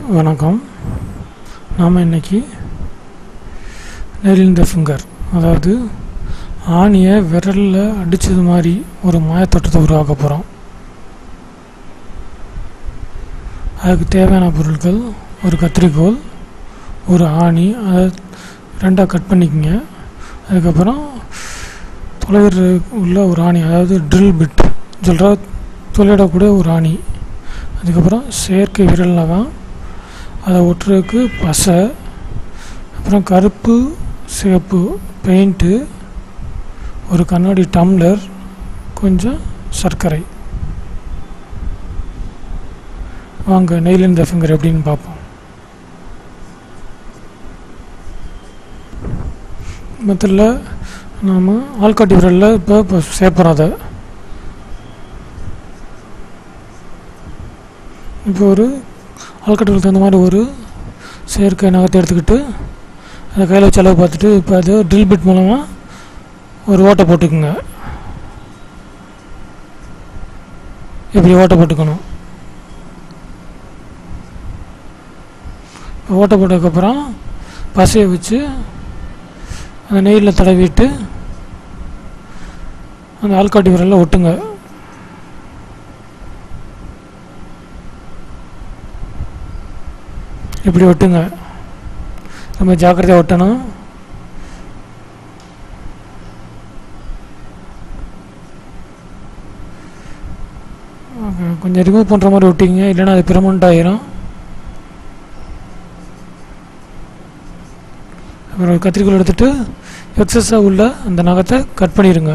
வணக்கம் நாம் இன்னைக்கு நெயில் த ஃபிங்கர் அதாவது ஆணியை விரலில் அடித்தது மாதிரி ஒரு மாயத்தோட்டத்தை உருவாக்க போகிறோம் அதுக்கு தேவையான பொருட்கள் ஒரு கத்திரிக்கோல் ஒரு ஆணி அதை ரெண்டாக கட் பண்ணிக்கங்க அதுக்கப்புறம் தொலைவில் உள்ள ஒரு ஆணி அதாவது ட்ரில் பிட் சொல்கிற துளையிடக்கூடிய ஒரு ஆணி அதுக்கப்புறம் செயற்கை விரல் நகம் அதை ஒட்டுறதுக்கு பசை அப்புறம் கருப்பு சிவப்பு பெயிண்ட்டு ஒரு கண்ணாடி டம்ளர் கொஞ்சம் சர்க்கரை வாங்க நெயில் இந்த ஃபிங்கர் எப்படின்னு பார்ப்போம் மொத்தத்தில் நாம் ஆள்காட்டி விரலில் இப்போ இப்போ சேர்ப்புறோம் அதை இப்போ ஒரு ஆள்காட்டுக்கு தகுந்த மாதிரி ஒரு செயற்கை நகத்தை எடுத்துக்கிட்டு அதை கையில் வச்சு அளவு பார்த்துட்டு இப்போ அது ட்ரில் பிட் மூலமாக ஒரு ஓட்டை போட்டுக்குங்க இப்படி ஓட்டை போட்டுக்கணும் ஓட்டை போட்டதுக்கப்புறம் பசையை வச்சு அந்த நெய்யில் தடவிட்டு அந்த ஆள்காட்டி விரலில் ஒட்டுங்க இப்படி ஒட்டுங்க ரொம்ப ஜாக்கிரதையாக ஒட்டணும் ஓகே, கொஞ்சம் ரிமூவ் பண்ணுற மாதிரி ஒட்டிங்க இல்லைன்னா அது பெர்மனண்ட் ஆயிரும் அப்புறம் ஒரு கத்திரிக்கோல் எடுத்துட்டு எக்ஸஸாக உள்ள அந்த நகத்தை கட் பண்ணிடுங்க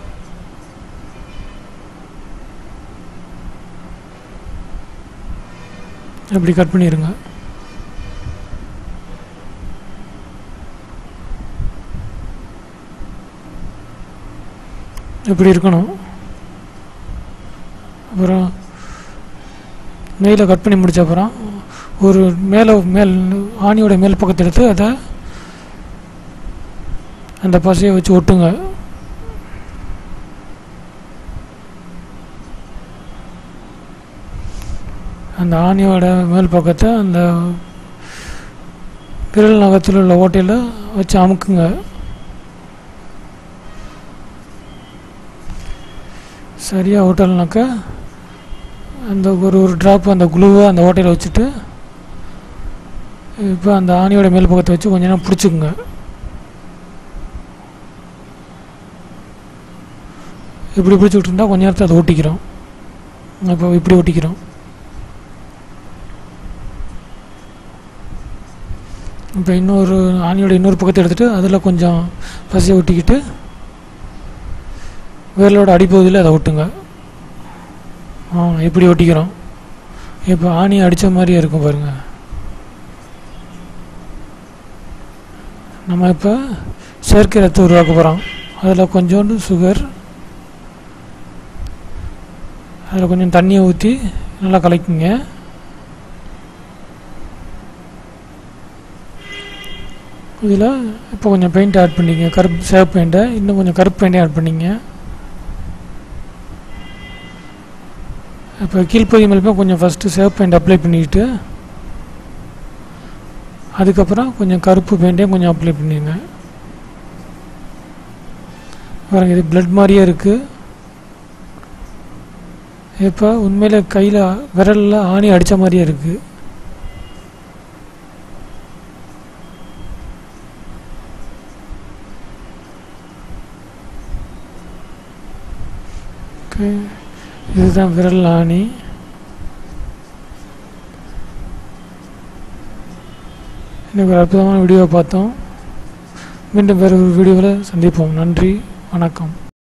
அப்படி கட் பண்ணிடுங்க இப்படி இருக்கணும் அப்புறம் நெய்யில் கட் பண்ணி முடிச்ச அப்புறம் ஒரு மேலே மேல் ஆணியோட மேல் பக்கத்தை எடுத்து அதை அந்த பசையை வச்சு ஒட்டுங்க அந்த ஆணியோட மேல் பக்கத்தை அந்த விரல் நகத்தில் உள்ள ஓட்டையில் வச்சு அமுக்குங்க சரியாக ஓட்டலைனாக்கா அந்த ஒரு ஒரு ட்ராப் அந்த குளுவை அந்த ஓட்டையில் வச்சுட்டு இப்போ அந்த ஆணியோட மேல் பக்கத்தை வச்சு கொஞ்ச நேரம் பிடிச்சிக்குங்க இப்படி பிடிச்சிக்கிட்டு இருந்தால் கொஞ்ச நேரத்தில் அதை ஒட்டிக்கிறோம் இப்போ இப்படி ஒட்டிக்கிறோம் இப்போ இன்னொரு ஆணியோட இன்னொரு பக்கத்தை எடுத்துகிட்டு அதில் கொஞ்சம் பசியை ஒட்டிக்கிட்டு விரலோட அடிப்பகுதியில் அதை ஒட்டுங்க ஆ இப்படி ஒட்டிக்கிறோம் இப்போ ஆணி அடித்த மாதிரியே இருக்கும் பாருங்கள் நம்ம இப்போ செயற்கை ரத்தம் உருவாக்க போகிறோம் அதில் கொஞ்சோண்டு சுகர் அதில் கொஞ்சம் தண்ணியை ஊற்றி நல்லா கலக்குங்க இதில் இப்போ கொஞ்சம் பெயிண்ட் ஆட் பண்ணிங்க கருப்பு சேவ் பெயிண்ட்டை இன்னும் கொஞ்சம் கருப்பு பெயிண்டே ஆட் பண்ணிங்க இப்போ கீழ்ப்பகுதி மேலுமே கொஞ்சம் ஃபஸ்ட்டு சேவ் பெயிண்ட் அப்ளை பண்ணிக்கிட்டு அதுக்கப்புறம் கொஞ்சம் கருப்பு பெயிண்ட்டையும் கொஞ்சம் அப்ளை பண்ணிடுங்க பாருங்க இது பிளட் மாதிரியே இருக்குது இப்போ உண்மையில கையில் விரலில் ஆணி அடித்த மாதிரியே இருக்குது ஓகே இதுதான் விரல் ஆணி இன்னைக்கு ஒரு அற்புதமான வீடியோவை பார்த்தோம் மீண்டும் வேறு ஒரு வீடியோவில் சந்திப்போம் நன்றி வணக்கம்